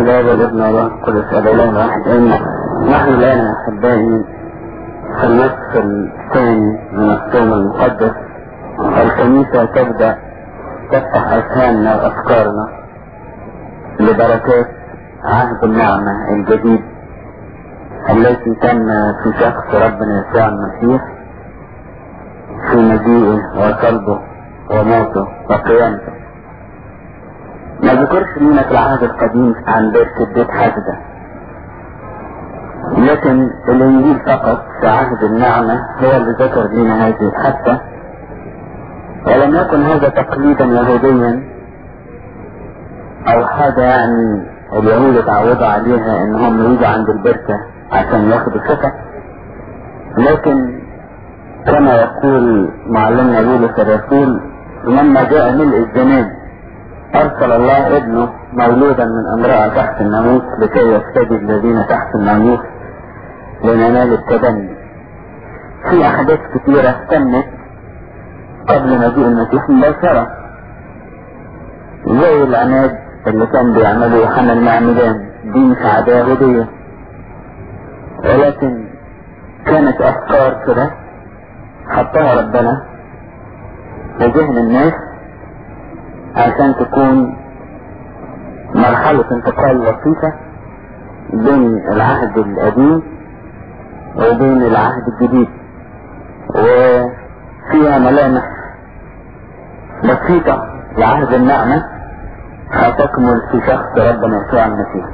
الله والابن والروح القدس الاله واحد امين نحن الان احبائي في النصف الثاني من الصوم المقدس الكنيسة تبدأ تفتح اذهاننا وافكارنا لبركات عهد النعمة الجديد التي تم في شخص ربنا يسوع المسيح في مجيئه وصلبه وموته وقيامته ما ذكرش لينا في العهد القديم عن بركة بيت حسدة لكن الانجيل فقط في عهد النعمة هو اللي ذكر لنا هذه الحادثة ولم يكن هذا تقليدا يهوديا او حاجة يعني اليهود اتعودوا عليها انهم يجوا عند البركة عشان ياخدوا شفا لكن كما يقول معلمنا بولس الرسول لما جاء ملء الزمان ارسل الله ابنه مولودا من امرأة تحت الناموس لكي يفتدي الذين تحت الناموس لننال التبني في احداث كثيرة تمت قبل مجيء المسيح مباشرة زي العناد اللي كان بيعمله يوحنا المعمدان دي مش عادة يهودية ولكن كانت افكار كده حطها ربنا في ذهن الناس عشان تكون مرحلة انتقال لطيفة بين العهد القديم وبين العهد الجديد وفيها ملامح بسيطة لعهد النعمة هتكمل في شخص ربنا يسوع المسيح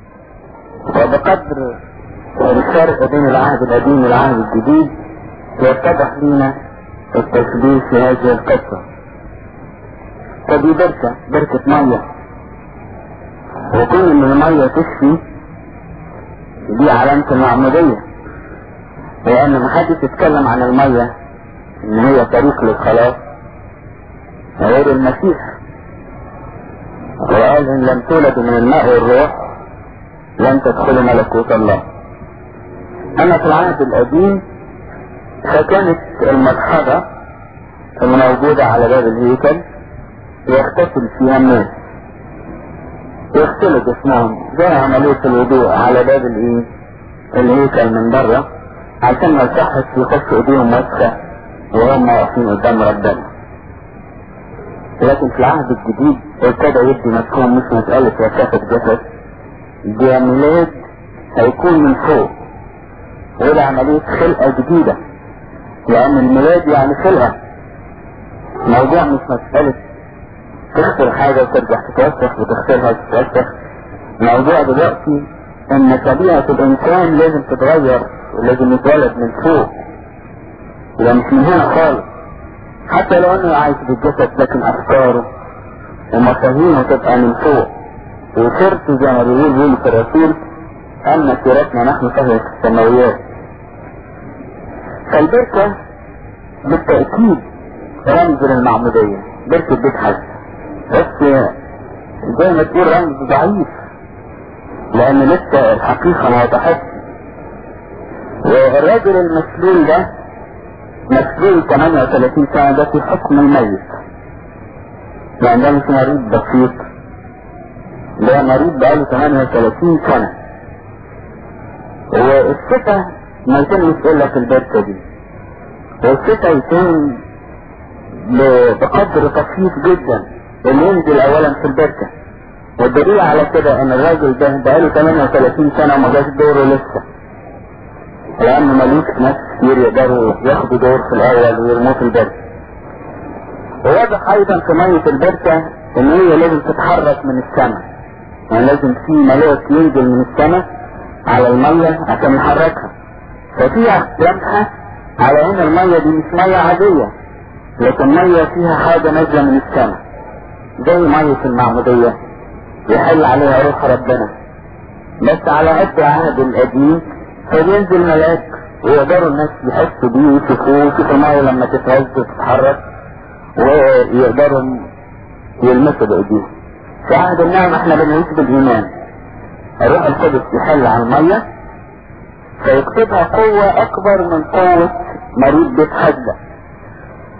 وبقدر الفرق بين العهد القديم والعهد الجديد يتضح لنا التشبيه في هذه القصة فدي بركة بركة مية وكون ان المية تشفي دي علامة المعمودية لان محدش يتكلم عن المية ان هي طريق للخلاص غير المسيح وقال ان لم تولدوا من الماء والروح لن تدخلوا ملكوت الله اما في العهد القديم فكانت المرحلة الموجودة على باب الهيكل يغتسل فيها الناس يغسلوا جسمهم زي عملية الوضوء على باب الايه الهيكل من بره عشان ما يصحش يخشوا ايديهم وسخة وهم واقفين قدام ربنا لكن في العهد الجديد ابتدى يدي مفهوم مش مسألة وساخة جسد دي ميلاد هيكون من فوق وده عملية خلقة جديدة لأن الميلاد يعني خلقة موضوع مش مسألة تغسل حاجة وترجع تتوسخ وتغسلها وتتوسخ موضوع دلوقتي ان طبيعة الانسان لازم تتغير ولازم يتولد من فوق يبقى مش من هنا خالص حتى لو انه عايش بالجسد لكن افكاره ومفاهيمه تبقى من فوق وسيرته زي ما بيقول بولس الرسول اما سيرتنا نحن فهي في السماويات فالبركة بالتأكيد رمز للمعمودية بركة بيت حج بس زي ما تقول رمز ضعيف لان لسه الحقيقة ما وضحتش والراجل المسلول ده مسلول 38 سنة ده في حكم الميت يعني ده مش مريض بسيط ده مريض بقاله 38 سنة والشفا ما يتمش الا في البركة دي والشفا يتم بقدر طفيف جدا اللي ينزل اولا في البركة والدليل على كده ان الراجل ده بقاله 38 سنة وما جاش دوره لسه لان ملوك ناس كتير يقدروا ياخدوا دور في الاول ويرموه في البركة وواضح ايضا في مية البركة ان هي لازم تتحرك من السماء يعني لازم في ملاك ينزل من السماء على المية عشان يحركها ففيها لمحة على ان المية دي مش مية عادية لكن مية فيها حاجة نازلة من السماء زي مية المعمودية يحل عليها روح ربنا بس على قد العهد القديم فبينزل ملاك ويقدروا الناس يحسوا بيه ويشوفوه ويشوفوا المية لما تتهز وتتحرك ويقدروا يلمسوا بايديهم في عهد النعمة احنا بنعيش بالايمان الروح القدس يحل على المية فيكتبها قوة اكبر من قوة مريض بيت حجة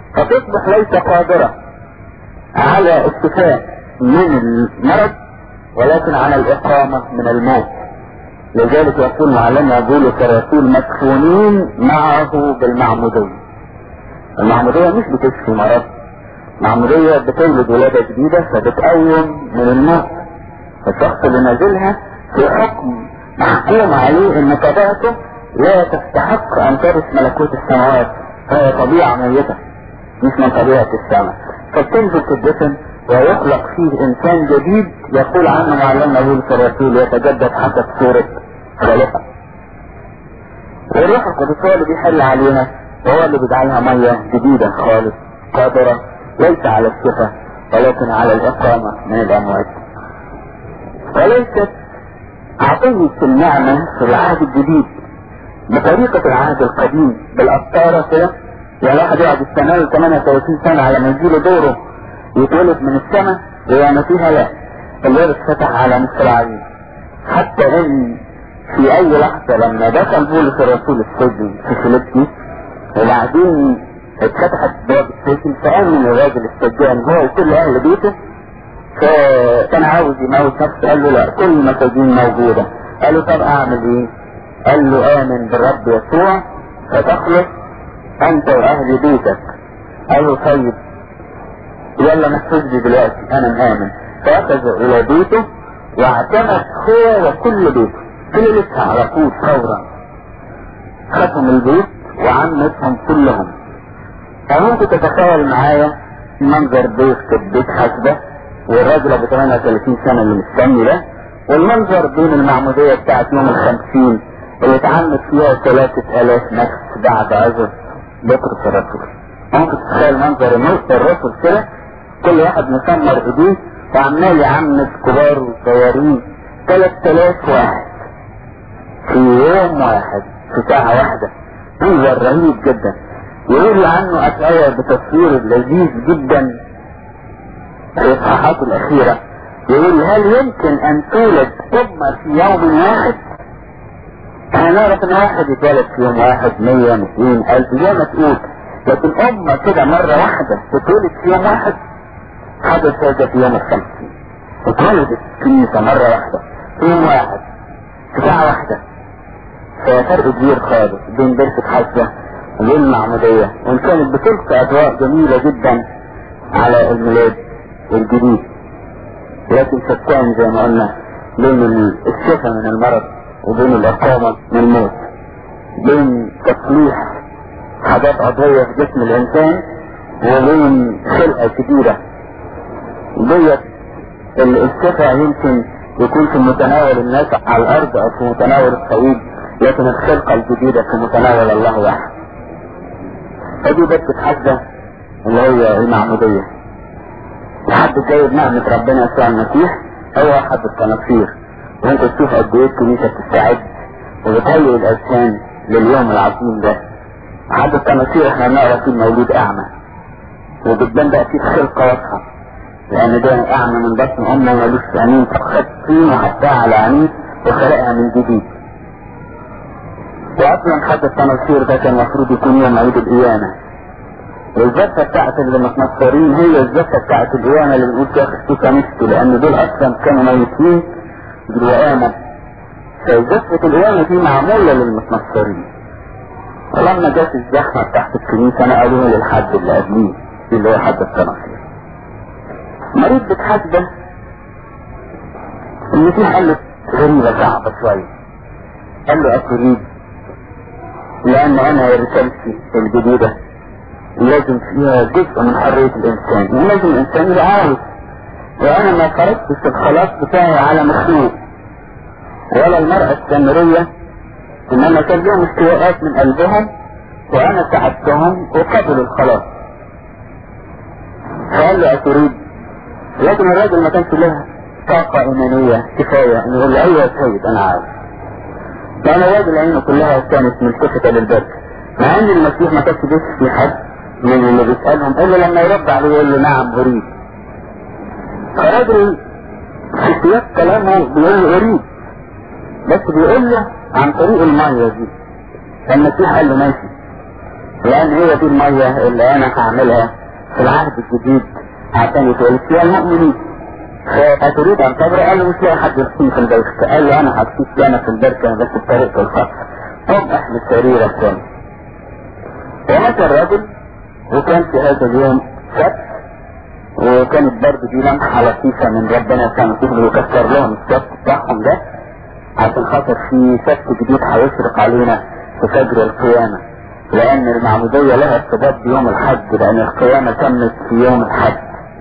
فتصبح ليس قادرة على الشفاء من المرض ولكن عن الإقامة من الموت لذلك يقول معلمنا بولس الرسول مدفونين معه بالمعمودية المعمودية مش بتشفي مرض المعمودية بتولد ولادة جديدة فبتقوم من الموت الشخص اللي نازلها في حكم محكوم عليه ان طبيعته لا تستحق ان ترث ملكوت السماوات فهي طبيعة ميتة مش من طبيعة السماء فبتنزل تدفن ويخلق فيه انسان جديد يقول عنه معلمنا بولس الرسول يتجدد حسب صورة خالقه والروح القدس هو اللي بيحل علينا وهو اللي بيجعلها مية جديدة خالص قادرة ليس على الشفاء ولكن على الإقامة من الأموات وليست عطية النعمة في العهد الجديد بطريقة العهد القديم بالقطارة كده يعني واحد يقعد يستنى 38 سنة على ما يجيله دوره يتولد من السماء ويعني فيها لا الباب اتفتح على نصف العين حتى ان في اي لحظة لما دخل بولس الرسول السجن في فيليبي وبعدين اتفتحت باب السجن فامن الراجل السجان هو وكل اهل بيته فكان عاوز يموت نفسه قال له لا كل المساجين موجودة قال له طب اعمل ايه قال له امن بالرب يسوع فتخلص انت واهل بيتك قال له طيب يلا نحفظ دلوقتي انا مآمن فاخذ الى بيته واعتمد هو وكل بيته كل لسه على طول فورا ختم البيت وعمتهم كلهم فممكن تتخيل معايا منظر بيت بيت حسبة والراجل ابو 38 سنة اللي مستني ده والمنظر بين المعمودية بتاعت يوم الخمسين اللي اتعمد فيها ثلاثة الاف نفس بعد عزب بطرس الرسول ممكن تتخيل منظر الموت الرسل كده كل واحد مسمر ايديه وعمال يعمد كبار وصغيرين 3000 واحد في يوم واحد في ساعة واحدة منظر رهيب جدا يقول عنه أشعية بتصوير لذيذ جدا في الإصحاحات الأخيرة يقول هل يمكن أن تولد أمة في يوم واحد؟ احنا نعرف ان واحد يتولد في يوم واحد 100 200 ألف زي ما تقول لكن أمة كده مرة واحدة تتولد في يوم واحد حدث هذا في يوم الخمسين اتولدت كنيسة مرة واحدة في يوم واحد في ساعة واحدة ففرق كبير خالص بين بركة حجة وبين المعمودية وإن كانت بتلقى أضواء جميلة جدا على الميلاد الجديد لكن شتان زي ما قلنا بين الشفاء من المرض وبين الإقامة من الموت بين تصليح حاجات عضوية في جسم الإنسان وبين خلقة جديدة ديت الشفاء يمكن يكون في متناول الناس على الأرض أو في متناول الصعيد لكن الخلقة الجديدة في متناول الله واحد فدي بس حاجة اللي هي المعمودية لحد جايب نعمة ربنا يسوع المسيح هو أحد التناصير وانت تشوف قد ايه الكنيسة بتستعد وبتهيئ الأذهان لليوم العظيم ده أحد التناصير احنا بنقرا فيه المولود أعمى وبتبان بقى فيه خلقة واضحة لأن ده أعمى من بطن أمه ملوش عينين فخد طين وحطها على عينيه وخلقها من جديد واصلا حتى التنصير ده كان المفروض يكون يوم عيد القيامة والزفة بتاعت اللي متنصرين هي الزفة بتاعت القيامة اللي بنقول فيها خصوصا نفسه لان دول اصلا كانوا ميتين بالقيامة فزفة القيامة دي معمولة للمتنصرين ولما جت الزحمة بتاعت الكنيسة نقلوها للحد اللي قبليه اللي هو حد التنصير مريض بتحاسبه ان في حل غريبة صعبة شوية قال له أتريد لأن أنا رسالتي الجديدة لازم فيها جزء من حرية الإنسان ولازم الإنسان يبقى عاوز وأنا ما فرضتش الخلاص بتاعي على مخلوق ولا المرأة السامرية إنما كان لهم اشتياقات من قلبهم وأنا ساعدتهم وقبلوا الخلاص فقال له أتريد لكن الراجل ما كانش له طاقة إيمانية كفاية إنه يقول له أيوة يا سيد أنا عاوز كان الراجل عينه كلها كانت ملتفتة للبرك مع ان المسيح ما كانش بيشفي حد من اللي بيسألهم الا لما يرد عليه يقول له نعم اريد فالراجل في سياق كلامه بيقول له اريد بس بيقول له عن طريق المية دي فالمسيح قال له ماشي لان هي دي المية اللي انا هعملها في العهد الجديد عشان يتولد فيها المؤمنين فأتريد أن تبرأ قال له مش لاقي حد يحكيني في البركة قال له أنا هحكيك أنا في البركة بس بطريقة الخاصة قم احمل سريرك تاني ومشى الرجل وكان في هذا اليوم سبت وكانت برضه دي لمحة لطيفة من ربنا كان يقول يكسر لهم السبت بتاعهم ده عشان خاطر في سبت جديد هيشرق علينا في فجر القيامة لأن المعمودية لها ارتباط بيوم الحج لأن القيامة تمت في يوم الحج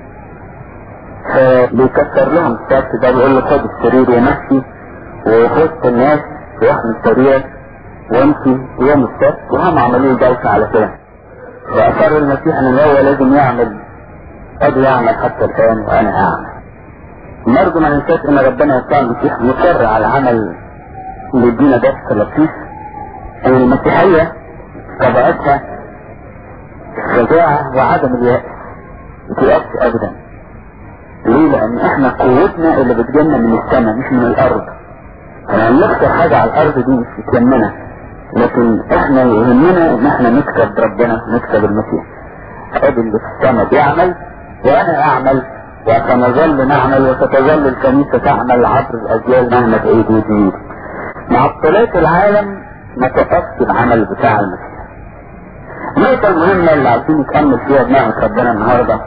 فبيكسر لهم السبت ده بيقول له خد السرير ومشي وفي وسط الناس واحمل سريرك وامشي يوم السبت وهم عملوا دوشة على كده وأصر المسيح ان هو لازم يعمل ادي يعمل حتى الآن وأنا أعمل برضه ما ننساش ان ربنا يسوع المسيح مصر على عمل اللي يدينا درس لطيف ان المسيحية طبيعتها الشجاعة وعدم اليأس متيأس ابدا ليه لان احنا قوتنا اللي بتجينا من السماء مش من الارض يعني نخسر حاجة على الارض دي مش بتهمنا لكن احنا يهمنا ان احنا نكسب ربنا نكسب المسيح ادي اللي في السماء بيعمل وانا اعمل وسنظل نعمل وستظل الكنيسة تعمل عبر الاجيال مهما تعيد وتزيد معطلات العالم ما توقفش العمل بتاع المسيح النقطة المهمة اللي عايزين نكمل فيها بنعمة ربنا النهاردة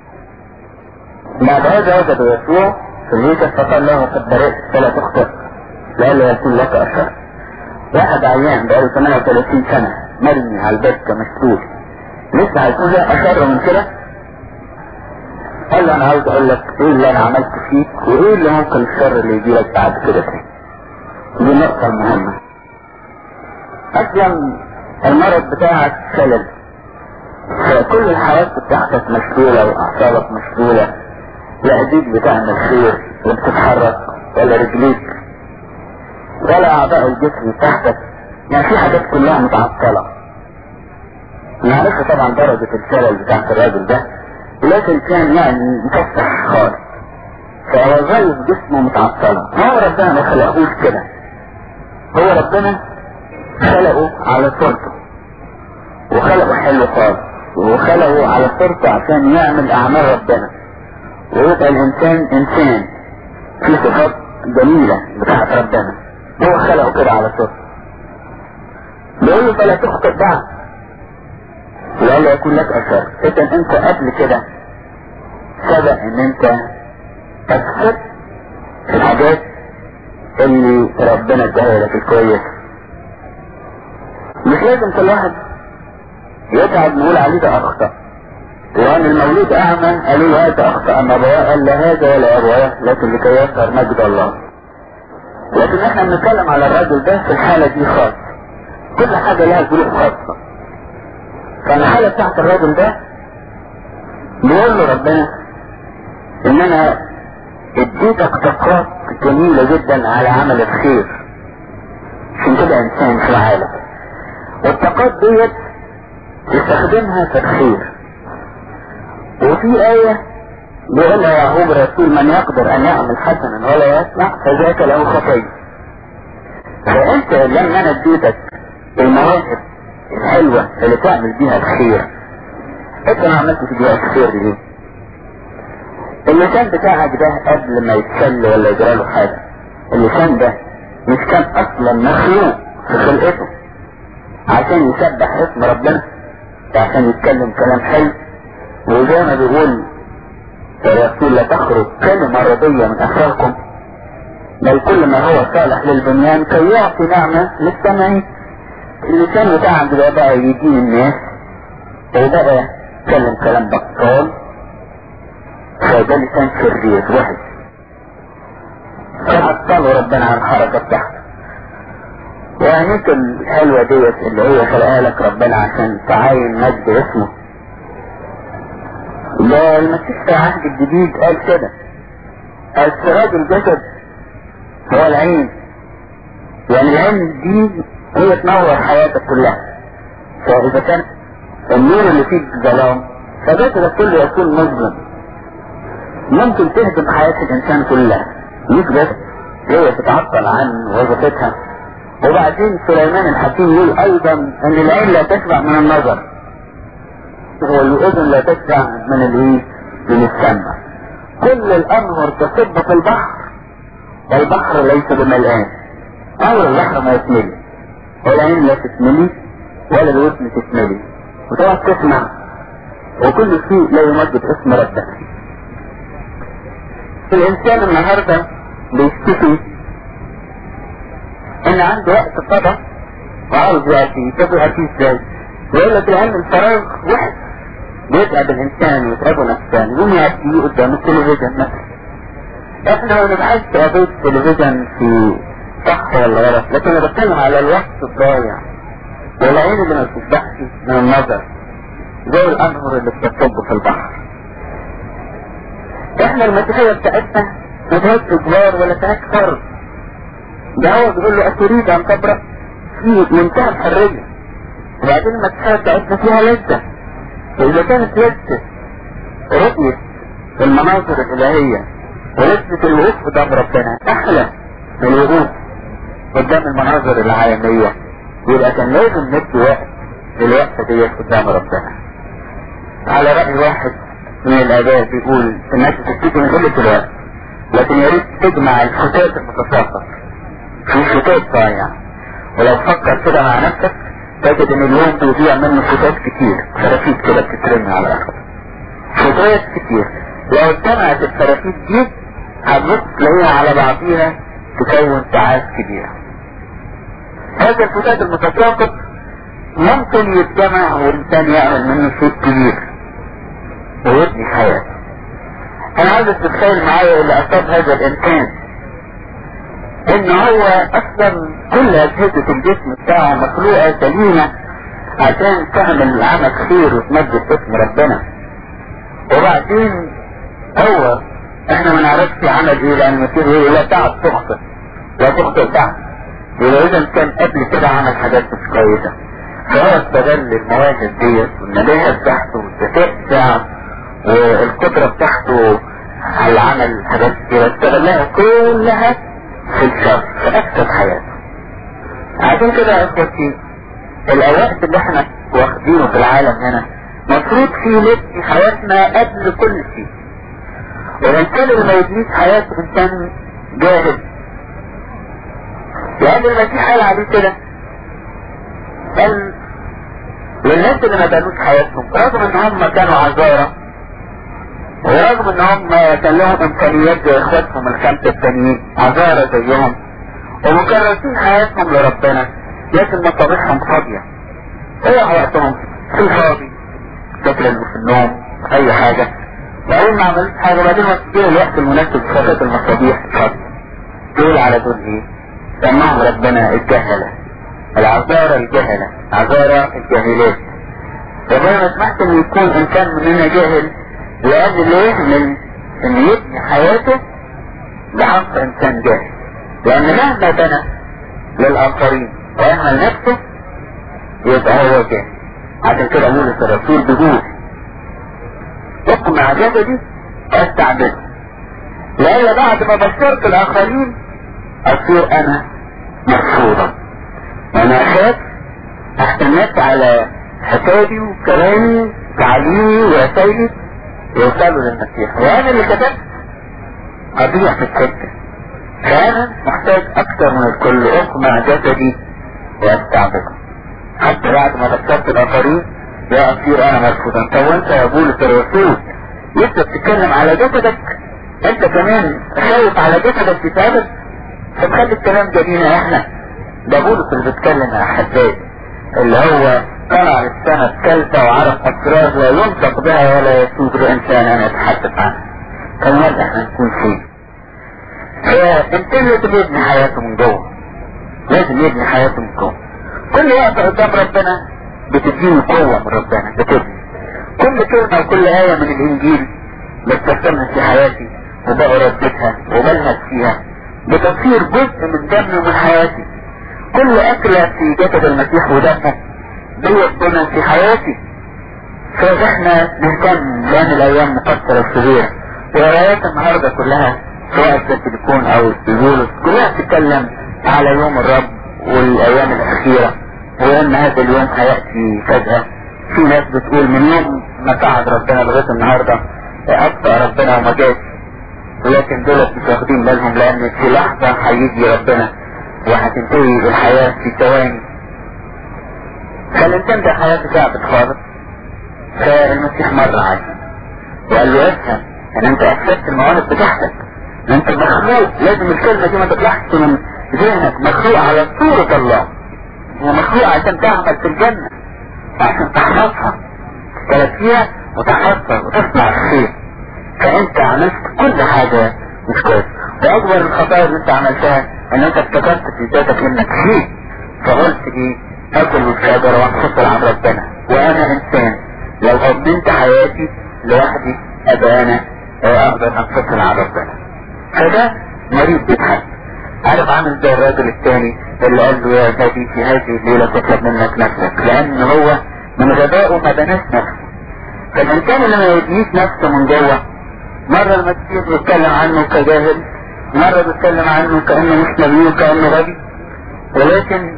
بعد هذا وجد يسوع في الهيكل فقال له قد برئت فلا تخطئ لئلا يكون لك أشر واحد عيان بقاله 38 سنة مرمي على الدكة مسلول لسه هيكون له أشر من كده قال له أنا عاوز أقول لك إيه اللي أنا عملت فيك وإيه اللي ممكن الشر اللي يجي لك بعد كده تاني دي النقطة المهمة أصلا المرض بتاعك شلل فكل الحواس بتاعتك مشلولة وأعصابك مشلولة لا ايديك بتعمل خير وبتتحرك ولا رجليك ولا اعضاء الجسم بتاعتك يعني في حاجات كلها متعطلة نعرف طبعا درجة الشلل بتاعت الراجل ده لكن كان يعني مكسح خالص فوظائف جسمه متعطلة هو ربنا ما خلقهوش كده هو ربنا خلقه على صورته وخلقه حلو خالص وخلقه على صورته عشان يعمل اعمال ربنا ويبقى الانسان انسان في صفات جميلة بتاعت ربنا هو خلقه كده على صورته بيقول له فلا تخطئ بعد لألا يكون لك اثر اذا انت قبل كده سبق ان انت تكسب الحاجات اللي ربنا اداها لك الكويس مش لازم كل واحد يتعب نقول عليه ده اخطأ لان المولود اعمى قالوا له هذا اخطأ ان ابواه قال لا هذا ولا ابواه لكن لكي يظهر مجد الله لكن احنا بنتكلم على الرجل ده في الحالة دي خاص كل حاجة لها ظروف خاصة فالحالة بتاعت الراجل ده بيقول له ربنا ان انا اديتك طاقات جميلة جدا على عمل الخير عشان كده انسان في العالم والطاقات ديت يستخدمها في الخير وفي آية بيقولها يعقوب الرسول من يقدر ان يعمل حسنا ولا يسمع فذاك له خطية فانت لما انا اديتك المواهب الحلوة اللي تعمل بيها الخير انت ما عملتش بيها الخير ليه اللسان بتاعك ده قبل ما يتشل ولا يجرى له حاجة اللسان ده مش كان اصلا مخلوق في خلقته عشان يسبح اسم ربنا عشان يتكلم كلام حلو وزي ما بيقول الرسول لا تخرج كلمة رضية من أفواهكم بل كل ما هو صالح للبنيان كي يعطي نعمة للسامعين اللسان بتاعك ده بقى يدين الناس وبقى يتكلم كلام بطال فده لسان شرير وحش فعطله ربنا عن الحركة بتاعته وعينيك الحلوة ديت اللي هي خلقها لك ربنا عشان تعاين مجد اسمه ده المسيح في العهد الجديد قال كده قال سراج الجسد هو العين يعني العين دي هي تنور حياتك كلها فإذا كان النور اللي فيه ظلام فجسدك كله يكون مظلم ممكن تهدم حياة الإنسان كلها مش بس هي تتعطل عن وظيفتها وبعدين سليمان الحكيم يقول أيضا أن العين لا تشبع من النظر والأذن لا تشبع من الايه من السمع كل الانهر تصب في البحر والبحر ليس بملآن اول البحر ما يتملي ولا عين لا تتملي ولا الودن تتملي وتقعد تسمع وكل شيء لا يمجد اسم ربك الانسان النهارده بيشتكي ان عنده وقت فضى وعاوز يأتي طب يأتي ازاي يقول لك لان الفراغ وحش بيتعب الانسان ويتعبه نفسيا يقوم يأتي قدام التلفزيون مثلا احنا ما بنبحثش قضية التلفزيون في صح ولا غلط لكن انا بتكلم على الوقت الضايع والعين اللي ما بتشبعش من النظر زي الانهر اللي بتصب في البحر احنا المسيحية بتاعتنا ما فيهاش اجبار ولا فيهاش فرض ده هو بيقول له اتريد ان تبرأ في منتهى الحرية وبعدين المسيحية بتاعتنا فيها لذة واذا كانت لذة رؤية المناظر الالهية ولذة الوقوف قدام ربنا احلى من الوقوف قدام المناظر العالمية يبقى كان لازم ندي وقت للوقفة ديت قدام ربنا على رأي واحد من الآباء بيقول الناس تفتكر من قلة الوقت لكن يا ريت تجمع الفتات المتساقط في فتات ضايع ولو فكر كده مع نفسك تجد ان اليوم بيضيع منه فتات كتير فرافيت كده بتترمي على الارض فتات كتير لو اجتمعت الفرافيت دي هتبص تلاقيها على بعضيها تكون ساعات كبيرة هذا الفتات المتساقط ممكن يتجمع والانسان يعمل منه شيء كبير ويبني حياته انا عايزك تتخيل معايا اللي اصاب هذا الانسان ان هو اصلا كل اجهزة الجسم بتاعه مخلوقة سليمة عشان تعمل عمل خير وتمجد اسم ربنا وبعدين هو احنا ما نعرفش عمل ايه لان المسيح يقول لا تعب تخطئ لا تخطئ تعب يبقى اذا كان قبل كده عمل حاجات مش كويسة فهو استغل المواهب ديت والنباهة بتاعته والذكاء بتاعه والقدرة بتاعته على عمل حاجات كتيرة استغلها كلها في الشر في أكثر حياته عشان كده يا اخوتي الأوقات اللي احنا واخدينه في العالم هنا مفروض فيه نبني حياتنا قبل كل شيء والإنسان اللي ما يبنيش حياته إنسان جاهل لأن المسيح قال عليه كده قال للناس اللي ما بنوش حياتهم رغم ان هم كانوا عذارى ورغم ان هم كان لهم امكانيات زي اخواتهم الخمسه التانيين عذارى زيهم ومكرسين حياتهم لربنا لكن مصابيحهم فاضيه هو وقتهم في الفاضي شكل في النوم اي حاجه وأول ما عملت حاجه بعدين وقت الوقت المناسب فتره المصابيح فاضيه دول على دول ايه؟ سماهم ربنا الجهله العذارى الجهلة عذارى الجاهلات ربنا ما سمحت ان يكون انسان مننا جاهل لاجل يهمل ان يبني حياته بحق انسان جاهل لان مهما بنى للاخرين ويهمل نفسه يبقى هو جاهل عشان كده بولس الرسول بيقول اقنع جسدي واستعبده لأن بعد ما بشرت الاخرين اصير انا مرفوضا انا اخاف احتملت على حسابي وكلامي تعليمي ورسائلي يوصلوا للمسيح وانا اللي كتبت اضيع في السكة فانا محتاج اكتر من الكل اقمع جسدي واستعبده حتى بعد ما بشرت الاخرين يا اصير انا مرفوضا طب وانت يا بولس الرسول لسه بتتكلم على جسدك انت كمان خايف على جسدك تتعبك طب خلي الكلام ده لينا احنا ده بولس اللي بيتكلم يا حداد اللي هو طلع السنة الثالثة وعرف اسرار لا ينطق بها ولا يسود انسان ان يتحدث عنها كان وضع احنا نكون فيه فانت لازم يبني حياته من جوه لازم يبني حياته من جوه كل وقت قدام ربنا بتديني قوة من ربنا بتبني كل كلمة وكل آية من الإنجيل بستخدمها في حياتي وبأرددها وبلهج فيها بتصير جزء من دمي ومن حياتي كل أكلة في جسد المسيح ودمه بيضنا في حياتي فاحنا نهتم لأن الأيام مقصرة وصغيرة وآيات النهاردة كلها سواء في التليفون أو البولس كلها بتتكلم على يوم الرب والأيام الأخيرة وأن هذا اليوم هيأتي فجأة في ناس بتقول من يوم ما قعد ربنا لغاية النهاردة أبقى ربنا وما جاش ولكن دولت مش واخدين بالهم لان في لحظة هيجي ربنا وهتنتهي الحياة في ثواني فالانسان ده حياته تعبت خالص فالمسيح مر عليه وقال له افهم ان انت اكسبت المواهب بتاعتك انت مخلوق لازم الكلمة دي ما تطلعش من ذهنك مخلوق على صورة الله ومخلوق عشان تعمل في الجنة عشان تحرصها تلف فيها وتحرصها وتصنع الخير فانت عملت كل حاجة مش كويس واكبر الخطايا اللي انت عملتها ان انت افتكرت في ذاتك انك فيه فقلت ايه اكل والشجرة وانفصل عن ربنا وانا انسان لو قضيت حياتي لوحدي ابقى انا اقدر انفصل عن ربنا فده مريض بيتحس عارف عامل زي الراجل الثاني اللي قال له يا غبي في هذه الليلة تطلب منك نفسك لان هو من غبائه ما بناش نفسه فالانسان اللي ما يبنيش نفسه من جوه مرة المسيح بيتكلم عنه كجاهل مرة بيتكلم عنه كأنه مش نبي وكأنه غبي ولكن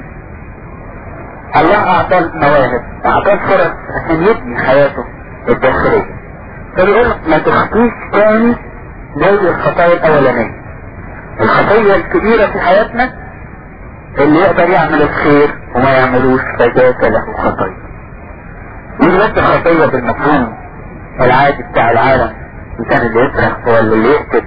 الله اعطاه مواهب اعطاه فرص عشان يبني حياته الداخلية فبيقول لك ما تخطيش تاني زي الخطايا الاولانية الخطية الكبيرة في حياتنا اللي يقدر يعمل الخير وما يعملوش فذاك له خطية مش بس خطية بالمفهوم العادي بتاع العالم الانسان اللي يسرق ولا اللي يقتل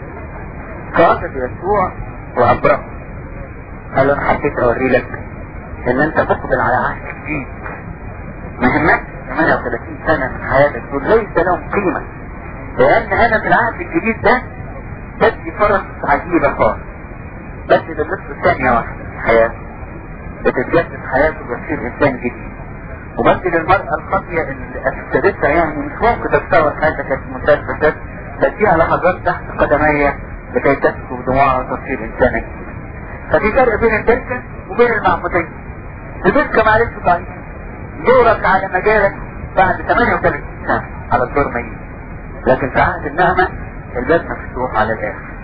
فقصد يسوع وابرأ قال له انا حبيت اوري لك ان انت تقبل على عهد جديد مهمات 38 سنة من حياتك دول ليس لهم قيمة لان انا في العهد الجديد ده بدي فرص عجيبة خالص بدي للنصف ثانية واحدة في حياته بتتجدد حياته ويصير انسان جديد وبدي للمرأة الخاطية اللي افسدتها يعني مش ممكن تتصور حياتها كانت منتهى الفساد بديها لحظات تحت قدمية لكي تسكب دموعها وتصير انسانة جديدة ففي فرق بين البركة وبين المعمودية البركة معلش ضعيف دورك على مجالك بعد 38 سنة على الدور ميت لكن في عهد النعمة الباب مفتوح على الاخر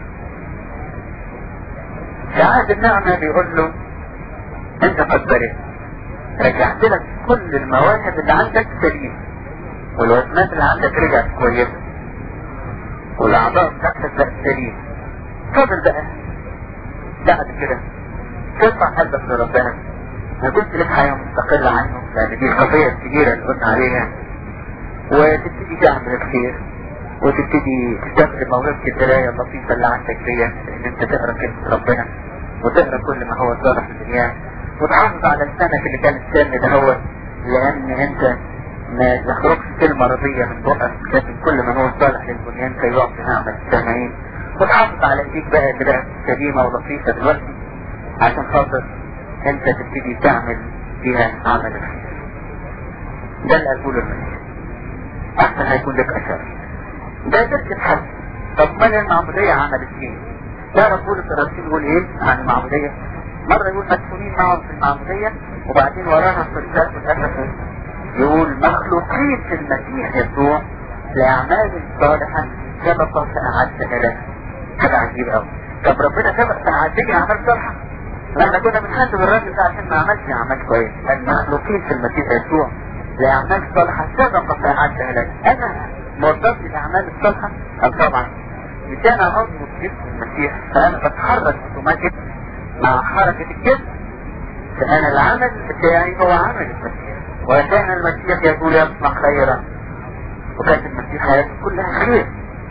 في عهد النعمة بيقول له انت قد برئت رجعت لك كل المواهب اللي عندك سليمة والوزنات اللي عندك رجعت كويسة والاعضاء بتاعتك بقت سليمة فاضل بقى بعد كده ترفع قلبك لربنا ما كنت لك حياة مستقلة عنه لان دي الخطية الكبيرة اللي قلنا عليها وتبتدي تعمل الخير وتبتدي تستخدم موهبة الدراية اللطيفة اللي عندك دي ان انت تقرا كلمة ربنا وتقرا كل ما هو صالح للدنيا وتحافظ على لسانك اللي كان السن ده هو لان انت ما تخرجش كلمة رضية من بقك لكن كل ما هو صالح للبنيان فيعطي نعمة السامعين وتحافظ على ايديك بقى اللي بقت سليمة ولطيفة دلوقتي عشان خاطر انت تبتدي تعمل فيها عمل الخير ده اللي قاله المسيح احسن هيكون لك اثر ده تركب حد طب من المعمودية عملت ايه تعرف بولس الرسول يقول ايه عن المعمودية مرة يقول مدفونين معهم في المعمودية وبعدين وراها في رسالة الأسف يقول مخلوقين في المسيح يسوع لأعمال صالحة سبق فأعدها لنا حاجة عجيبة قوي طب ربنا سبق فأعدني أعمال صالحة لما كنا بنحاسب الراجل ده عشان ما عملش أعمال كويس المخلوقين في المسيح يسوع لأعمال صالحة سبق فأعدها لنا أنا موظف الأعمال الصالحة أم طبعا مش أنا عضو في جسم المسيح فأنا بتحرك اوتوماتيك مع حركة الجسم فأنا العمل بتاعي هو عمل المسيح وكان المسيح يقول يصنع خيرا وكانت المسيح حياته كلها خير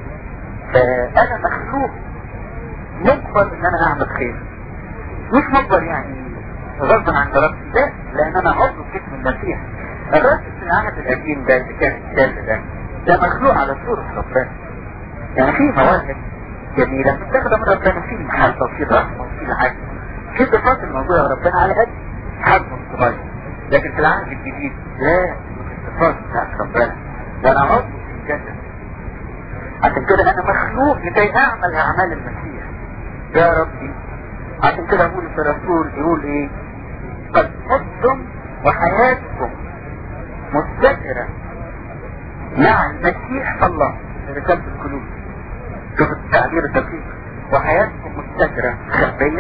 فأنا مخلوق مجبر إن أنا أعمل خير مش مجبر يعني غصبا عن درجتي ده لأن أنا عضو في جسم المسيح الراجل في العهد القديم ده اللي كان الشاب ده ده مخلوق على صورة ربنا يعني في مواهب جميلة متاخدة من ربنا في محبة وفي رحمة وفي العدل في صفات الموجودة ربنا على قد حجم الصغير لكن في العهد الجديد لا الصفات بتاعت ربنا ده انا عضو في الجسد عشان كده انا مخلوق لكي اعمل اعمال المسيح يا ربي عشان كده اقول في الرسول يقول ايه قد متم وحياتكم مستترة مع المسيح الله رسالة القلوب شوف التعبير الدقيق وحياتكم مستترة خبية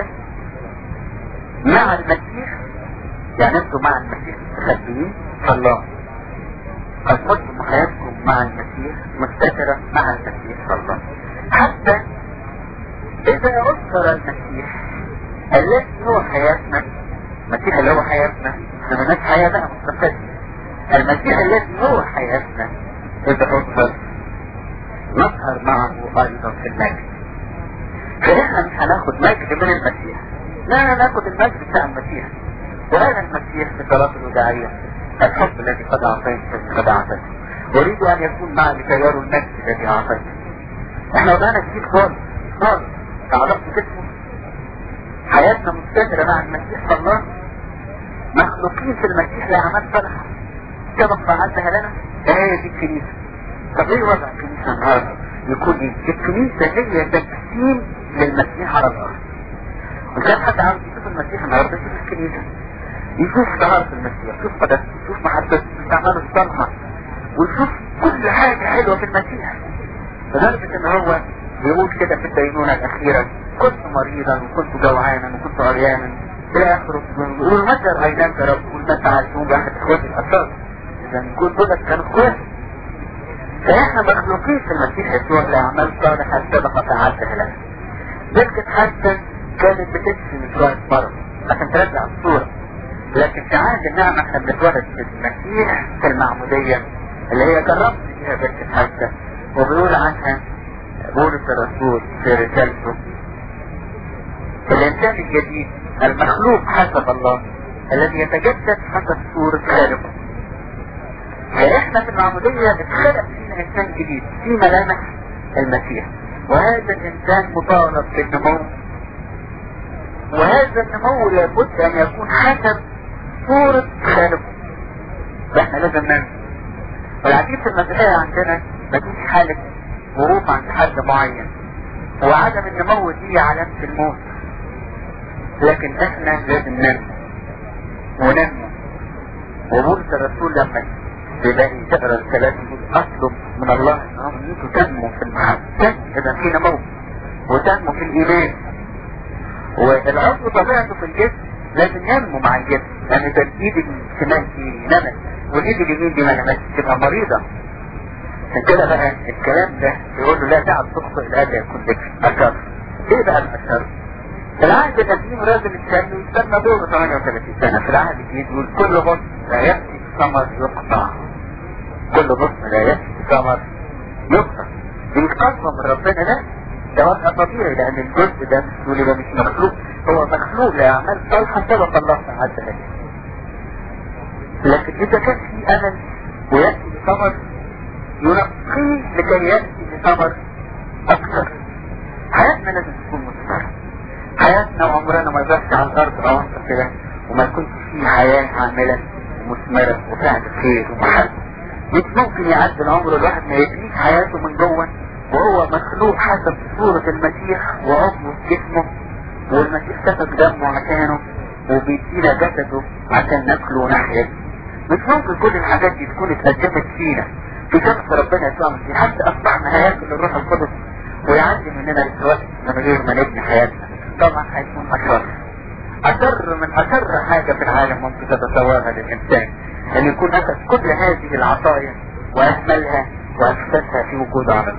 مع المسيح يعني انتم مع المسيح مستخبيين فالله قد متم حياتكم مع المسيح مستترة مع المسيح فالله حتى إذا أذكر المسيح الذي هو حياتنا المسيح اللي هو حياتنا زمانات حياة بقى مستقلة المسيح الذي هو حياتنا إذا أذكر نظهر معه أيضا في المجد فإحنا مش هناخد مجد من المسيح لا ناخد المجد بتاع المسيح وهذا المسيح في صلاة الوداعية الحب الذي قد أعطيته قد أعطيته أريد أن يكون معي لكي يروا المجد الذي أعطيته احنا وضعنا جديد خالص خالص تعرفت اسمه حياتنا مستمرة مع المسيح صلى الله مخلوقين في المسيح لأعمال صالحة سبق فعلتها لنا هي دي الكنيسة طب ايه وضع الكنيسة النهارده يكون ايه الكنيسة هي تجسيم للمسيح على الارض وكان حد عاوز يشوف المسيح النهارده يشوف الكنيسة يشوف طهارة المسيح يشوف قدسته يشوف محبته يشوف اعماله الصالحة ويشوف كل حاجة حلوة في المسيح لدرجة ان هو بيقول كده في الدينونة الاخيرة كنت مريضا وكنت جوعانا وكنت عريانا الى اخره والمجر عيناك يا رب والناس عايشون باحد اخواتي الاطفال اذا نقول دولت كانوا اخوات فاحنا مخلوقين في المسيح يسوع لاعمال صالحة سبق فعلتها لنا بلكة حتى كانت بتكفي من شوية مرض عشان ترجع الصورة لكن في عهد النعمة احنا بنتولد في المسيح في المعمودية اللي هي جربت فيها بلكة حتى وبيقول عنها بولس الرسول في رسالته الانسان الجديد المخلوق حسب الله الذي يتجدد حسب صورة خالقه فاحنا في المعمودية اتخلق فينا انسان جديد في ملامح المسيح وهذا الانسان مطالب بالنمو وهذا النمو لابد ان يكون حسب صورة خالقه فاحنا لازم ننمو والعجيب في المسيحية عندنا مفيش حالة ظروف عند حد معين وعدم النمو دي علامة الموت لكن احنا لازم ننمو وننمو وبولس الرسول لما بيلاقي تقرا الكلام يقول اطلب من الله انهم انتوا تنمو في المحبة اذا في نمو وتنمو في الايمان والعضو طبيعته في الجسم لازم ينمو مع الجسم لان يعني الايد الشمال دي نمت والايد اليمين دي ما نمتش تبقى مريضة عشان كده بقى الكلام ده يقول له لا تعب تخطئ لا يكون لك اشر ايه بقى الاشر في العهد القديم راجل الشام يستنى دوره 38 سنة في العهد الجديد يقول كل غصن لا يأتي ثمر يقطع كل غصن لا يأتي ثمر يقطع بيتقسم من ربنا ده ده وضع طبيعي لان الجزء ده مش يقول ده مش مخلوق هو مخلوق لاعمال صالحة سبق الله تعالى ذلك لكن اذا كان في امل ويأتي بثمر ينقيه لكي يأتي بثمر اكثر حياتنا لازم تكون مستمرة حياتنا وعمرنا ما يبقاش على الارض رواسة كده وما يكونش فيه حياة عاملة ومثمرة وفعل خير ومحبة مش ممكن يعدي العمر الواحد ما يبنيش حياته من جوه وهو مخلوق حسب صورة المسيح وعضو جسمه والمسيح سفك دمه عشانه وبيدينا جسده عشان ناكله ونحيا مش ممكن كل الحاجات دي تكون اتقدمت فينا في شخص ربنا يسوع المسيح حتى اصبحنا هياكل الروح القدس ويعدي مننا الوقت من غير ما نبني حياتنا طبعا هيكون اشر اشر من اشر حاجة في العالم ممكن تتصورها للانسان ان يكون اخذ كل هذه العطايا واكملها وافسدها في وجود عالم